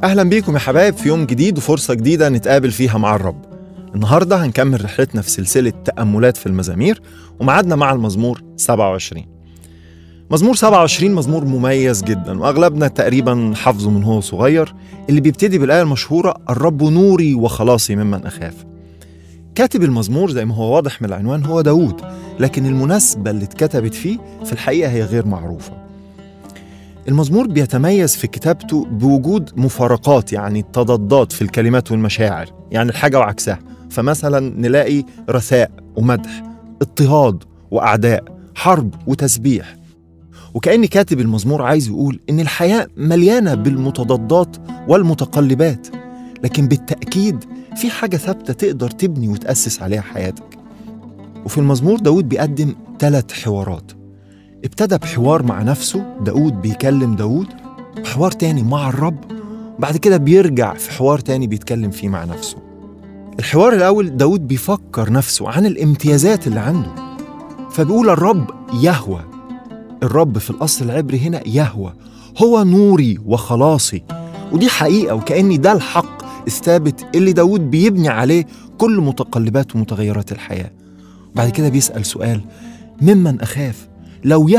أهلا بيكم يا حبايب في يوم جديد وفرصة جديدة نتقابل فيها مع الرب النهاردة هنكمل رحلتنا في سلسلة تأملات في المزامير ومعادنا مع المزمور 27 مزمور 27 مزمور مميز جدا وأغلبنا تقريبا حافظه من هو صغير اللي بيبتدي بالآية المشهورة الرب نوري وخلاصي ممن أخاف كاتب المزمور زي ما هو واضح من العنوان هو داود لكن المناسبة اللي اتكتبت فيه في الحقيقة هي غير معروفة المزمور بيتميز في كتابته بوجود مفارقات يعني تضادات في الكلمات والمشاعر يعني الحاجة وعكسها فمثلا نلاقي رثاء ومدح اضطهاد وأعداء حرب وتسبيح وكأن كاتب المزمور عايز يقول إن الحياة مليانة بالمتضادات والمتقلبات لكن بالتأكيد في حاجة ثابتة تقدر تبني وتأسس عليها حياتك وفي المزمور داود بيقدم ثلاث حوارات ابتدى بحوار مع نفسه داود بيكلم داود وحوار تاني مع الرب بعد كده بيرجع في حوار تاني بيتكلم فيه مع نفسه الحوار الأول داود بيفكر نفسه عن الامتيازات اللي عنده فبيقول الرب يهوى الرب في الأصل العبري هنا يهوى هو نوري وخلاصي ودي حقيقة وكأني ده الحق الثابت اللي داود بيبني عليه كل متقلبات ومتغيرات الحياة بعد كده بيسأل سؤال ممن أخاف لو